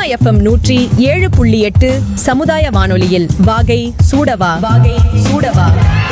FM நூற்றி ஏழு புள்ளி எட்டு சமுதாய வானொலியில் வாகை சூடவா வாகை சூடவா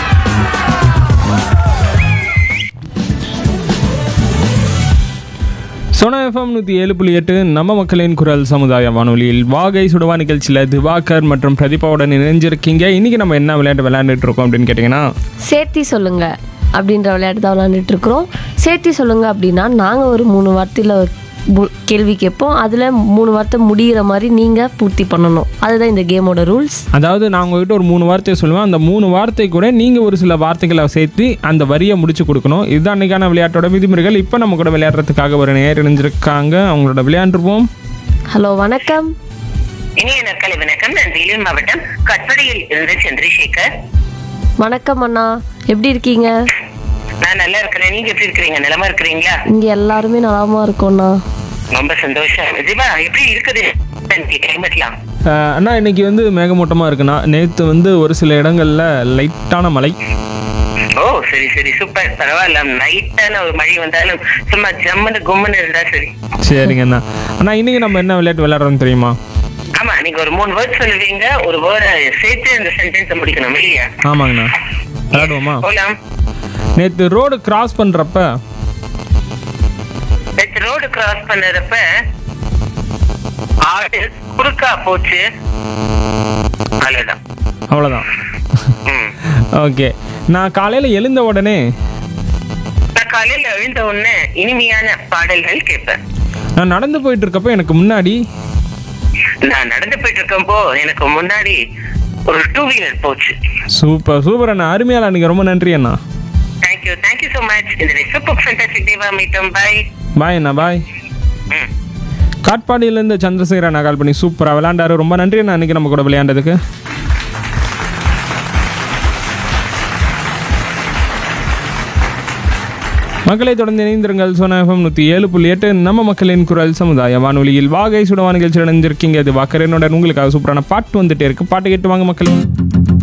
சோனா எஃப்எம் நூற்றி ஏழு புள்ளி எட்டு நம்ம மக்களின் குரல் சமுதாய வானொலியில் வாகை சுடுவா நிகழ்ச்சியில் திவாகர் மற்றும் பிரதீபாவுடன் இணைஞ்சிருக்கீங்க இன்னைக்கு நம்ம என்ன விளையாட்டு விளையாண்டுட்டு இருக்கோம் அப்படின்னு கேட்டிங்கன்னா சேர்த்தி சொல்லுங்க அப்படின்ற விளையாட்டு தான் விளையாண்டுட்டு இருக்கிறோம் சேர்த்தி சொல்லுங்க அப்படின்னா நாங்கள் ஒரு மூணு வார்த்தையில் மு- கேள்வி கேட்போம் அதில் மூணு வார்த்தை முடிகிற மாதிரி நீங்கள் பூர்த்தி பண்ணணும் அதுதான் இந்த கேமோட ரூல்ஸ் அதாவது நான் உங்ககிட்ட ஒரு மூணு வார்த்தையை சொல்லுவேன் அந்த மூணு வார்த்தை கூட நீங்கள் ஒரு சில வார்த்தைகளை சேர்த்து அந்த வரியை முடிச்சு கொடுக்கணும் இதுதான் அன்றைக்கான விளையாட்டோட விதிமுறைகள் இப்போ நம்ம கூட விளையாடுறதுக்காக ஒரு நேர் இணைஞ்சிருக்காங்க அவங்களோட விளையாண்டுருவோம் ஹலோ வணக்கம் இனிய நற்காலை வணக்கம் நான் வேலூர் மாவட்டம் கட்படியில் இருந்து சந்திரசேகர் வணக்கம் அண்ணா எப்படி இருக்கீங்க நான் நல்லா இருக்கிறேன் நீங்க எப்படி இருக்கிறீங்க நலமா இருக்கிறீங்களா இங்கே எல்லாருமே நலமா இருக்கோண்ணா ரொம்ப சந்தோஷம் ஜிவா எப்படி இருக்குது கிளைமேட்லாம் அஹ் அண்ணா இன்னைக்கு வந்து மேகமூட்டமாக இருக்குண்ணா நேற்று வந்து ஒரு சில இடங்களில் லைட்டான மழை ஓ சரி சரி சூப்பர் பரவாயில்ல நைட்டான ஒரு மழை வந்தாலும் சும்மா ஜம்முன்னு கும்முன்னு இருந்தா சரி சரிங்க அண்ணா அண்ணா இன்னைக்கு நம்ம என்ன விளையாட்டு விளையாடுறோம் தெரியுமா ஆமா நீங்க ஒரு மூணு வேர்ட் சொல்லுவீங்க ஒரு வேர்டை சேர்த்து அந்த சென்டென்ஸ் முடிக்கணும் இல்லையா ஆமாங்கண்ணா விளையாடுவோமா போலாம் நேற்று ரோடு கிராஸ் பண்ணுறப்ப ரோடு கிராஸ் பண்ணறப்ப ஆடு குறுக்கா போச்சு அவ்வளவுதான் அவ்வளோதான் ம். ஓகே நான் காலையில் எழுந்த உடனே நான் காலையில எழுந்த உடனே இனிமையான பாடல்கள் கேட்பேன் நான் நடந்து போயிட்டு இருக்கப்ப எனக்கு முன்னாடி நான் நடந்து போயிட்டு இருக்கப்போ எனக்கு முன்னாடி ஒரு டூ வீலர் போச்சு சூப்பர் சூப்பர் அண்ணா அருமையால் அன்றைக்கி ரொம்ப நன்றி அண்ணா தேங்க்யூ தேங்க்யூ ஸோ மச் இந்த சூப்பர் ஃபேண்டாஸ்டிக் தேவா மீட்டம் பாய் பாய் அண்ணா பாய் ம் காட்பாடியிலேருந்து சந்திரசேகர் அண்ணா கால் பண்ணி சூப்பராக விளையாண்டாரு ரொம்ப நன்றி அண்ணா அன்றைக்கி நம்ம கூட விளையாண்டதுக்கு மக்களை தொடர்ந்து இணைந்திருங்கள் சோனா எஃப்எம் நூற்றி ஏழு புள்ளி எட்டு நம்ம மக்களின் குரல் சமுதாய வானொலியில் வாகை சுடவா நிகழ்ச்சி இணைஞ்சிருக்கீங்க அது வாக்கரனுடன் உங்களுக்காக சூப்பரான பாட்டு வந்துட்டே இருக்கு பாட்டு கேட்டு வாங்க மக்கள்